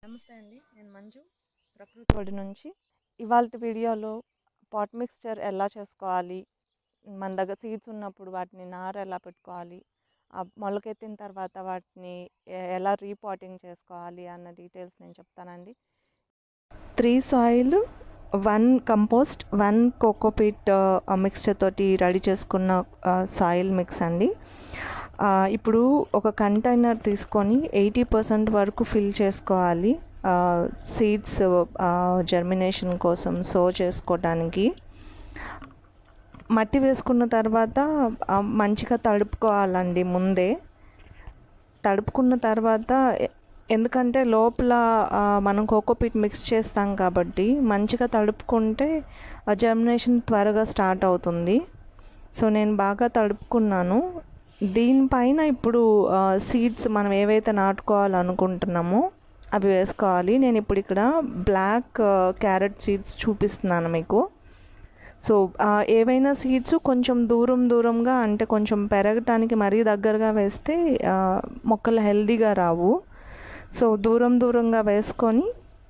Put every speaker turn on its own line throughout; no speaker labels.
నమస్తే అండి నేను మంజు ప్రకృతి
పొడి నుంచి ఇవాళ వీడియోలో పాట్ మిక్స్చర్ ఎలా చేసుకోవాలి మన దగ్గర సీడ్స్ ఉన్నప్పుడు వాటిని నార ఎలా పెట్టుకోవాలి ఆ మొలకెత్తిన తర్వాత వాటిని ఎ- ఎలా రీపాటింగ్ చేసుకోవాలి అన్న డీటెయిల్స్ నేను చెప్తానండి three soil one compost one cocopeat mixture తోటి రెడీ చేసుకున్న సాయిల్ మిక్స్ అండి ఆ, ఇప్పుడు ఒక కంటైనర్ తీసుకొని ఎయిటీ పర్సెంట్ వరకు ఫిల్ చేసుకోవాలి సీడ్స్ జర్మినేషన్ కోసం సో చేసుకోవడానికి మట్టి వేసుకున్న తర్వాత ఆ, మంచిగా తడుపుకోవాలండి ముందే తడుపుకున్న తర్వాత ఎ- ఎందుకంటే లోపల ఆ, మనం కోకోపీట్ మిక్స్ చేస్తాం కాబట్టి మంచిగా తడుపుకుంటే జర్మినేషన్ త్వరగా స్టార్ట్ అవుతుంది సో నేను బాగా తడుపుకున్నాను దీనిపైన ఇప్పుడు సీడ్స్ మనం ఏవైతే నాటుకోవాలనుకుంటున్నామో అవి వేసుకోవాలి నేను ఇప్పుడు ఇక్కడ బ్లాక్ క్యారెట్ సీడ్స్ చూపిస్తున్నాను మీకు సో ఆ, ఏవైనా సీడ్స్ కొంచెం దూరం దూరంగా అంటే కొంచెం పెరగటానికి మరీ దగ్గరగా వేస్తే ఆ, మొక్కలు హెల్దీగా రావు సో దూరం దూరంగా వేసుకొని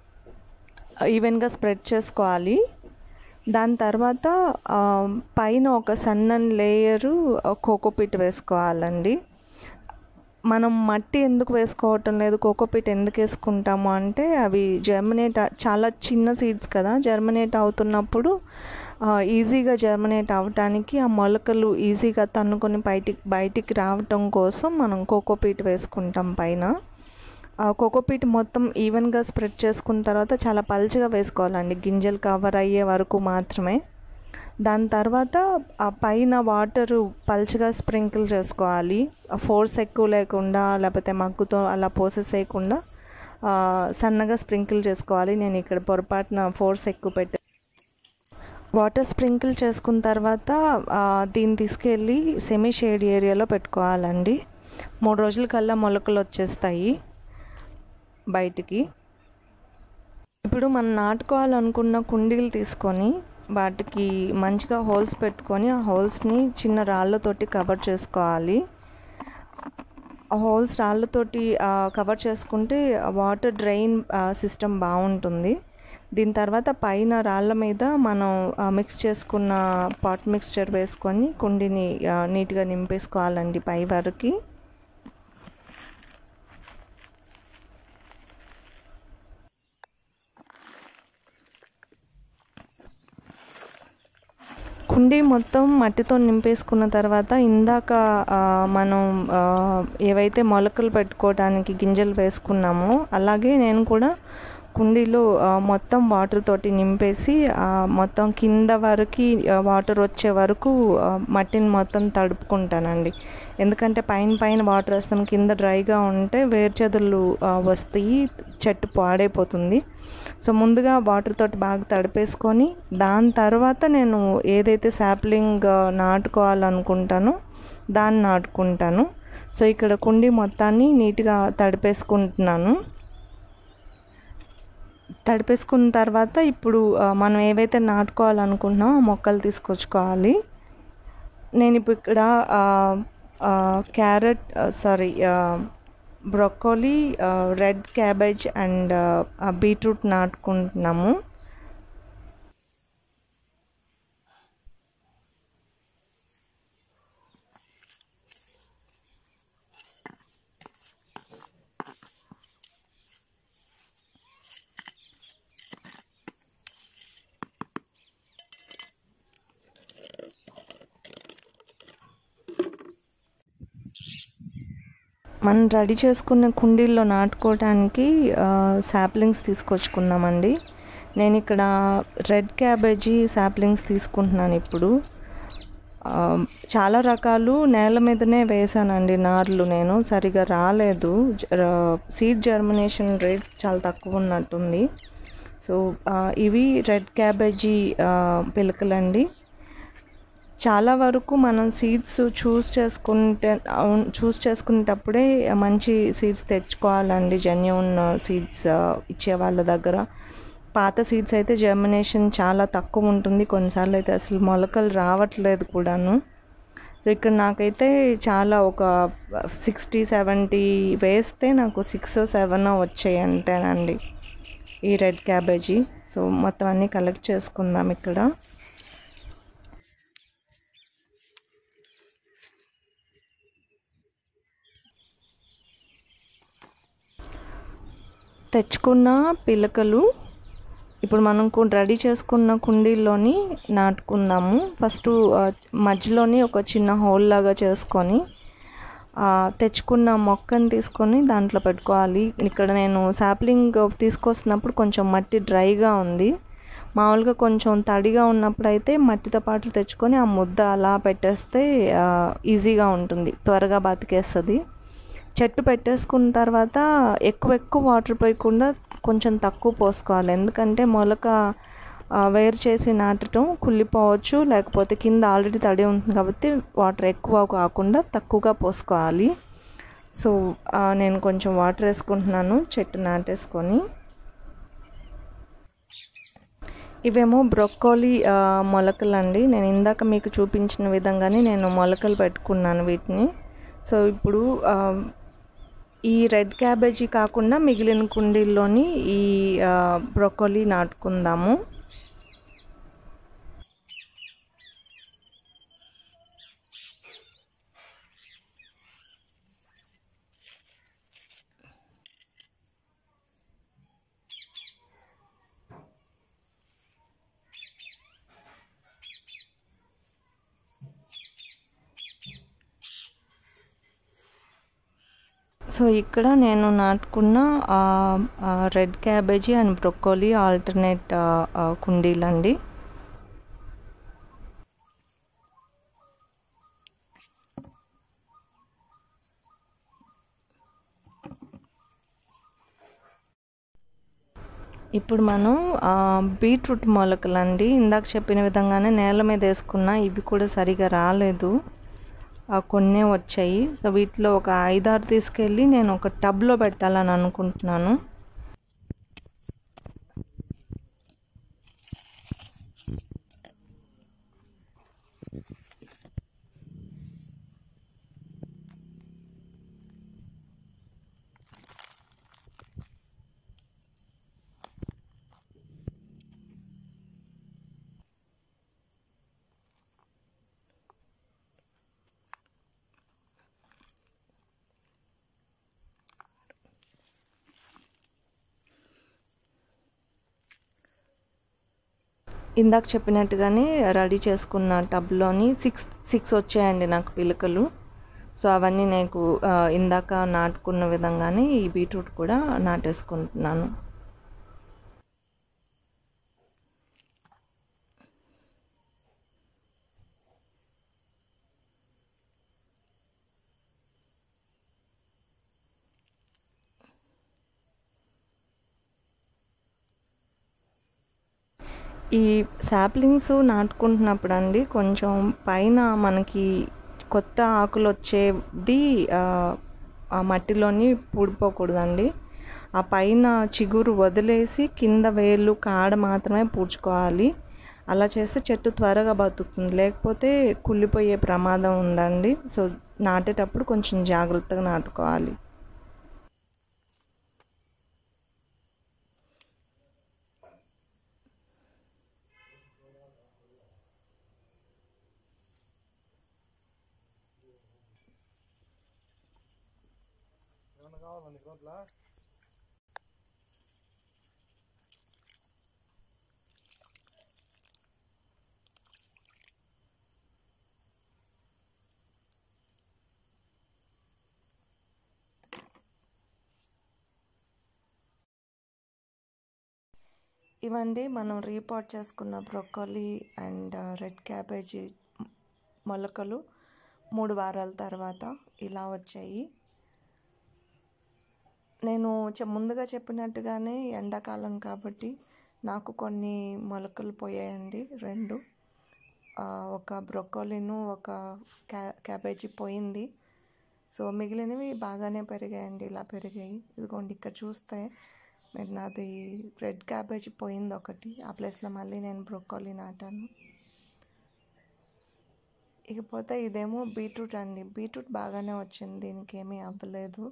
ఈవెన్గా స్ప్రెడ్ చేసుకోవాలి దాని తర్వాత ఆ, పైన ఒక సన్నని లేయరు కోకోపీట్ వేసుకోవాలండి మనం మట్టి ఎందుకు వేసుకోవటం లేదు కోకోపీట్ ఎందుకు వేసుకుంటాము అంటే అవి జర్మినేట్ చాలా చిన్న సీడ్స్ కదా జర్మినేట్ అవుతున్నప్పుడు ఆ, ఈజీగా జర్మినేట్ అవ్వటానికి ఆ మొలకలు ఈజీగా తన్నుకొని బయటికి బయటికి రావటం కోసం మనం కోకోపీట్ వేసుకుంటాం పైన ఆ కోకోపీట్ మొత్తం ఈవెన్గా స్ప్రెడ్ చేసుకున్న తర్వాత చాలా పల్చగా వేసుకోవాలండి గింజలు కవర్ అయ్యే వరకు మాత్రమే దాని తర్వాత ఆ పైన వాటర్ పల్చగా స్ప్రింకిల్ చేసుకోవాలి ఫోర్స్ ఎక్కువ లేకుండా లేకపోతే మగ్గుతో అలా పోసేసేయకుండా ఆ, సన్నగా స్ప్రింకిల్ చేసుకోవాలి నేను ఇక్కడ పొరపాటున ఫోర్స్ ఎక్కువ పెట్టే వాటర్ స్ప్రింకిల్ చేసుకున్న తర్వాత ఆ, దీన్ని తీసుకెళ్ళి సెమీ షేడ్ ఏరియాలో పెట్టుకోవాలండి మూడు రోజుల కల్లా మొలకలు వచ్చేస్తాయి బయటికి ఇప్పుడు మనం నాటుకోవాలనుకున్న కుండీలు తీసుకొని వాటికి మంచిగా హోల్స్ పెట్టుకొని ఆ హోల్స్ని చిన్న రాళ్ళతోటి కవర్ చేసుకోవాలి ఆ హోల్స్ రాళ్ళతోటి ఆ, కవర్ చేసుకుంటే వాటర్ డ్రైన్ సిస్టమ్ బాగుంటుంది దీని తర్వాత పైన రాళ్ళ మీద మనం ఆ, మిక్స్ చేసుకున్న పాట్ మిక్స్చర్ వేసుకొని కుండీని ఆ, నీట్గా నింపేసుకోవాలండి పై వరకు కుండీ మొత్తం మట్టితో నింపేసుకున్న తర్వాత ఇందాక ఆ, మనం ఆ, ఏవైతే మొలకలు పెట్టుకోవడానికి గింజలు వేసుకున్నామో అలాగే నేను కూడా కుండీలో ఆ, మొత్తం వాటర్ తోటి నింపేసి ఆ, మొత్తం కింద వరకు వాటర్ వచ్చే వరకు ఆ, మట్టిని మొత్తం తడుపుకుంటానండి ఎందుకంటే పైన పైన వాటర్ వేస్తాం కింద డ్రైగా ఉంటే వేర్చెదలు ఆ, వస్తాయి చెట్టు పాడైపోతుంది సో ముందుగా వాటర్ తోటి బాగా తడిపేసుకొని దాని తర్వాత నేను ఏదైతే శాప్లింగ్ నాటుకోవాలనుకుంటానో దాన్ని నాటుకుంటాను సో ఇక్కడ కుండీ మొత్తాన్ని నీట్గా తడిపేసుకుంటున్నాను తడిపేసుకున్న తర్వాత ఇప్పుడు ఆ, మనం ఏవైతే నాటుకోవాలనుకుంటున్నామో ఆ మొక్కలు తీసుకొచ్చుకోవాలి నేను ఇప్పుడు ఇక్కడ ఆ, ఆ, క్యారెట్ ఆ, సారీ ఆ, బ్రొకోలీ ఆ, రెడ్ క్యాబేజ్ అండ్ ఆ, బీట్రూట్ నాటుకుంటున్నాము మనం రెడీ చేసుకున్న కుండీల్లో నాటుకోవడానికి శాప్లింగ్స్ తీసుకొచ్చుకున్నామండి నేను ఇక్కడ రెడ్ క్యాబేజీ శాప్లింగ్స్ తీసుకుంటున్నాను ఇప్పుడు ఆ, చాలా రకాలు నేల మీదనే వేసానండి నార్లు నేను సరిగా రాలేదు సీడ్ జర్మినేషన్ రేట్ చాలా తక్కువ ఉన్నట్టుంది సో ఆ, ఇవి రెడ్ క్యాబేజీ ఆ, పిలకలండి చాలా వరకు మనం సీడ్స్ చూస్ చేసుకుంటే అవును చూస్ చేసుకునేటప్పుడే మంచి సీడ్స్ తెచ్చుకోవాలండి జెన్యున్ సీడ్స్ ఇచ్చే వాళ్ళ దగ్గర పాత సీడ్స్ అయితే జర్మినేషన్ చాలా తక్కువ ఉంటుంది కొన్నిసార్లు అయితే అసలు మొలకలు రావట్లేదు కూడాను ఇక్కడ నాకైతే చాలా ఒక సిక్స్టీ సెవెంటీ వేస్తే నాకు సిక్స్ సెవెన్ వచ్చాయి అంతేనండి ఈ రెడ్ క్యాబేజీ సో మొత్తం అన్నీ కలెక్ట్ చేసుకుందాం ఇక్కడ తెచ్చుకున్న పిలకలు ఇప్పుడు మనం కు- రెడీ చేసుకున్న కుండీల్లోని నాటుకుందాము ఫస్ట్ ఆ, మధ్యలోని ఒక చిన్న హోల్ లాగా చేసుకొని ఆ, తెచ్చుకున్న మొక్కని తీసుకొని దాంట్లో పెట్టుకోవాలి ఇక్కడ నేను సాప్లింగ్ తీసుకొస్తున్నప్పుడు కొంచెం మట్టి డ్రైగా ఉంది మామూలుగా కొంచెం తడిగా ఉన్నప్పుడు అయితే మట్టితో పాటు తెచ్చుకొని ఆ ముద్ద అలా పెట్టేస్తే ఆ, ఈజీగా ఉంటుంది త్వరగా బతికేస్తుంది చెట్టు పెట్టేసుకున్న తర్వాత ఎక్కువ ఎక్కువ వాటర్ పోయకుండా కొంచెం తక్కువ పోసుకోవాలి ఎందుకంటే మొలక ఆ, వేరు చేసి నాటడం కుళ్ళిపోవచ్చు లేకపోతే కింద ఆల్రెడీ తడి ఉంటుంది కాబట్టి వాటర్ ఎక్కువ కాకుండా తక్కువగా పోసుకోవాలి సో ఆ, నేను కొంచెం వాటర్ వేసుకుంటున్నాను చెట్టు నాటేసుకొని ఇవేమో బ్రొక్కోలి ఆ, మొలకలండి నేను ఇందాక మీకు చూపించిన విధంగానే నేను మొలకలు పెట్టుకున్నాను వీటిని సో ఇప్పుడు ఆ, ఈ రెడ్ క్యాబేజీ కాకుండా మిగిలిన కుండీల్లోని ఈ ఆ, బ్రొక్కోలి నాటుకుందాము సో ఇక్కడ నేను నాటుకున్న ఆ, ఆ, red cabbage and broccoli alternate ఆ, ఆ, కుండీలండి ఇప్పుడు మనం ఆ, బీట్రూట్ మొలకలండి ఇందాక చెప్పిన విధంగానే నేల మీద వేసుకున్న ఇవి కూడా సరిగా రాలేదు ఆ, కొన్నే వచ్చాయి సో వీటిలో ఒక ఐదారు తీసుకెళ్ళి నేను ఒక టబ్లో పెట్టాలని అనుకుంటున్నాను ఇందాక చెప్పినట్టుగానే రెడీ చేసుకున్న టబ్లోని సిక్స్ సిక్స్ వచ్చాయండి నాకు పిలకలు సో అవన్నీ నాకు ఆ, ఇందాక నాటుకున్న విధంగానే ఈ బీట్రూట్ కూడా నాటేసుకుంటున్నాను ఈ సాప్లింగ్స్ నాటుకుంటున్నప్పుడు అండి కొంచెం పైన మనకి కొత్త ఆకులు వచ్చేది ఆ, ఆ మట్టిలోని పూడిపోకూడదండి ఆ పైన చిగురు వదిలేసి కింద వేళ్ళు కాడ మాత్రమే పూడ్చుకోవాలి అలా చేస్తే చెట్టు త్వరగా బతుకుతుంది లేకపోతే కుళ్ళిపోయే ప్రమాదం ఉందండి సో నాటేటప్పుడు కొంచెం జాగ్రత్తగా నాటుకోవాలి ఇవండి మనం రీపాట్ చేసుకున్న బ్రొక్కలీ అండ్ రెడ్ క్యాబేజీ మొలకలు మూడు వారాల తర్వాత ఇలా వచ్చాయి నేను చె- ముందుగా చెప్పినట్టుగానే ఎండాకాలం కాబట్టి నాకు కొన్ని మొలకలు పోయాయండి రెండు ఆ, ఒక బ్రొక్కోలీను ఒక క్యా క్యాబేజీ పోయింది సో మిగిలినవి బాగానే పెరిగాయండి ఇలా పెరిగాయి ఇదిగోండి ఇక్కడ చూస్తే మీరు నాది రెడ్ క్యాబేజీ పోయింది ఒకటి ఆ ప్లేస్లో మళ్ళీ నేను బ్రొక్కోలీ నాటాను ఇకపోతే ఇదేమో బీట్రూట్ అండి బీట్రూట్ బాగానే వచ్చింది దీనికి ఏమీ అవ్వలేదు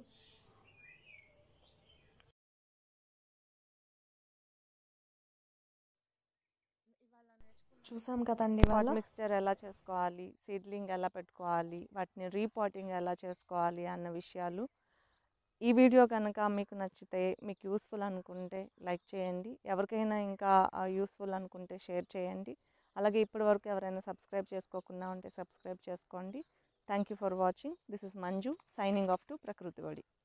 చూసాం కదండి
పాట్
వాళ్ళ
మిక్స్చర్ ఎలా చేసుకోవాలి సీడ్లింగ్ ఎలా పెట్టుకోవాలి వాటిని రీపాటింగ్ ఎలా చేసుకోవాలి అన్న విషయాలు ఈ వీడియో కనుక మీకు నచ్చితే మీకు యూస్ఫుల్ అనుకుంటే లైక్ చేయండి ఎవరికైనా ఇంకా యూస్ఫుల్ అనుకుంటే షేర్ చేయండి అలాగే ఇప్పటివరకు ఎవరైనా సబ్స్క్రైబ్ చేసుకోకుండా ఉంటే సబ్స్క్రైబ్ చేసుకోండి thank you for watching this is Manju signing off to Prakruti వడి